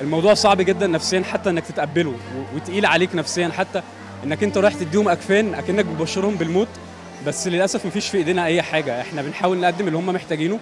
الموضوع صعب جدا نفسيا حتى انك تتقبله و- وتقيل عليك نفسيا حتى انك انت رايح تديهم اكفان اكنك بتبشرهم بالموت بس للاسف مفيش في ايدينا اي حاجه احنا بنحاول نقدم اللي هم محتاجينه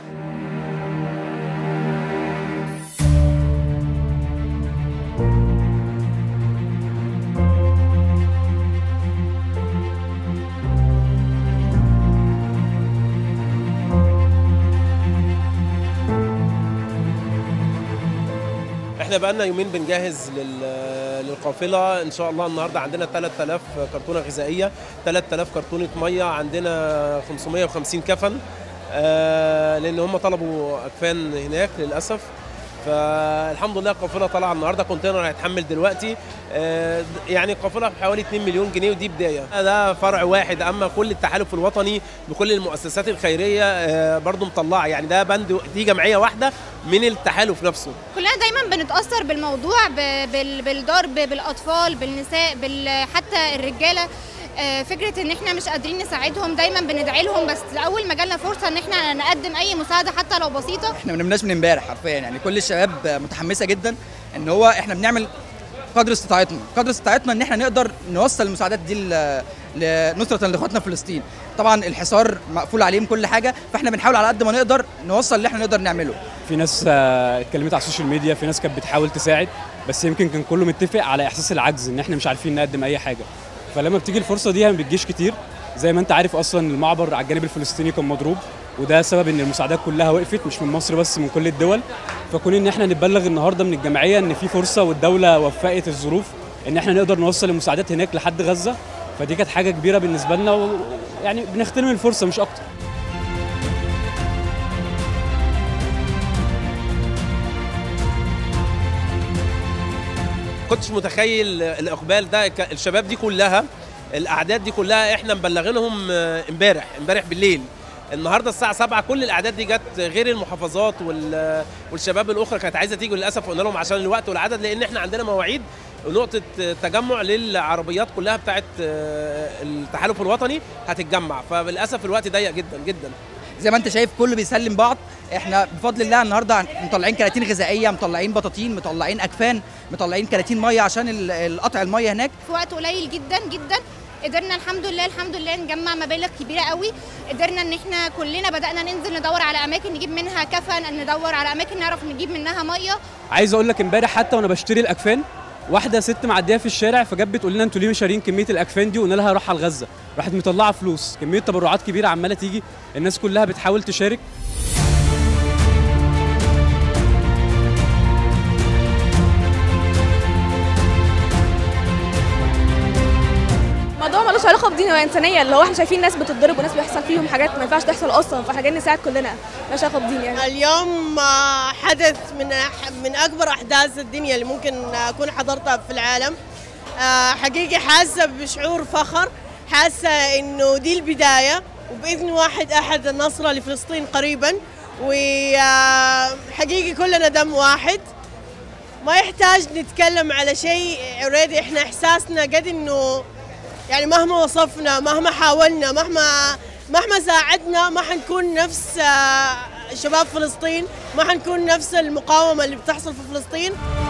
احنا بقالنا يومين بنجهز لل- للقافله ان شاء الله النهارده عندنا 3000 كرتونه غذائيه 3000 كرتونه ميه عندنا 550 كفن آه، لان هم طلبوا اكفان هناك للاسف فالحمد لله القافله طالعه النهارده كونتينر هيتحمل دلوقتي آه، يعني القافله بحوالي 2 مليون جنيه ودي بدايه ده فرع واحد اما كل التحالف الوطني بكل المؤسسات الخيريه آه، برضو مطلعه يعني ده بند دي جمعيه واحده من التحالف نفسه كلنا دايما بنتاثر بالموضوع ب- بال- بالضرب بالاطفال بالنساء بال حتى الرجاله آه، فكره ان احنا مش قادرين نساعدهم دايما بندعي لهم بس اول ما جالنا فرصه ان احنا نقدم اي مساعده حتى لو بسيطه احنا ما بنمناش من امبارح حرفيا يعني كل الشباب متحمسه جدا ان هو احنا بنعمل قدر استطاعتنا قدر استطاعتنا ان احنا نقدر نوصل المساعدات دي ل- لنصرة لاخواتنا في فلسطين طبعا الحصار مقفول عليهم كل حاجه فاحنا بنحاول على قد ما نقدر نوصل اللي احنا نقدر نعمله في ناس آه، اتكلمت على السوشيال ميديا في ناس كانت بتحاول تساعد بس يمكن كان كله متفق على احساس العجز ان احنا مش عارفين نقدم اي حاجه فلما بتيجي الفرصه دي ما بتجيش كتير زي ما انت عارف اصلا المعبر على الجانب الفلسطيني كان مضروب وده سبب ان المساعدات كلها وقفت مش من مصر بس من كل الدول فكون ان احنا نبلغ النهارده من الجمعيه ان في فرصه والدوله وفقت الظروف ان احنا نقدر نوصل المساعدات هناك لحد غزه فدي كانت حاجه كبيره بالنسبه لنا ويعني بنغتنم الفرصه مش اكتر كنتش متخيل الاقبال ده ك- الشباب دي كلها الاعداد دي كلها احنا مبلغينهم آه، امبارح امبارح بالليل النهارده الساعه 7 كل الاعداد دي جت غير المحافظات وال- والشباب الاخرى كانت عايزه تيجي وللاسف قلنا لهم عشان الوقت والعدد لان احنا عندنا مواعيد نقطة تجمع للعربيات كلها بتاعت آه، التحالف الوطني هتتجمع فللأسف الوقت ضيق جدا جدا زي ما انت شايف كله بيسلم بعض احنا بفضل الله النهارده مطلعين كراتين غذائيه مطلعين بطاطين مطلعين اكفان مطلعين كراتين ميه عشان ال- القطع الميه هناك في وقت قليل جدا جدا قدرنا الحمد لله الحمد لله نجمع مبالغ كبيره قوي قدرنا ان احنا كلنا بدانا ننزل ندور على اماكن نجيب منها كفن ندور على اماكن نعرف نجيب منها ميه عايز اقول لك امبارح حتى وانا بشتري الاكفان واحده ست معديه في الشارع فجت بتقول لنا انتوا ليه مش شارين كميه الاكفان دي وقلنا لها روح على غزه راحت مطلعه فلوس كميه تبرعات كبيره عماله تيجي الناس كلها بتحاول تشارك الموضوع ملوش علاقه بدين ولا انسانيه اللي هو احنا شايفين ناس بتتضرب وناس بيحصل فيهم حاجات ما ينفعش تحصل اصلا فاحنا جايين نساعد كلنا ملوش علاقه بدين يعني اليوم آه، حدث من أح- من اكبر احداث الدنيا اللي ممكن اكون حضرتها في العالم آه، حقيقي حاسه بشعور فخر حاسه انه دي البدايه وباذن واحد احد النصره لفلسطين قريبا وحقيقي كلنا دم واحد ما يحتاج نتكلم على شيء اوريدي احنا احساسنا قد انه يعني مهما وصفنا مهما حاولنا مهما مهما ساعدنا ما حنكون نفس آه، شباب فلسطين ما حنكون نفس المقاومة اللي بتحصل في فلسطين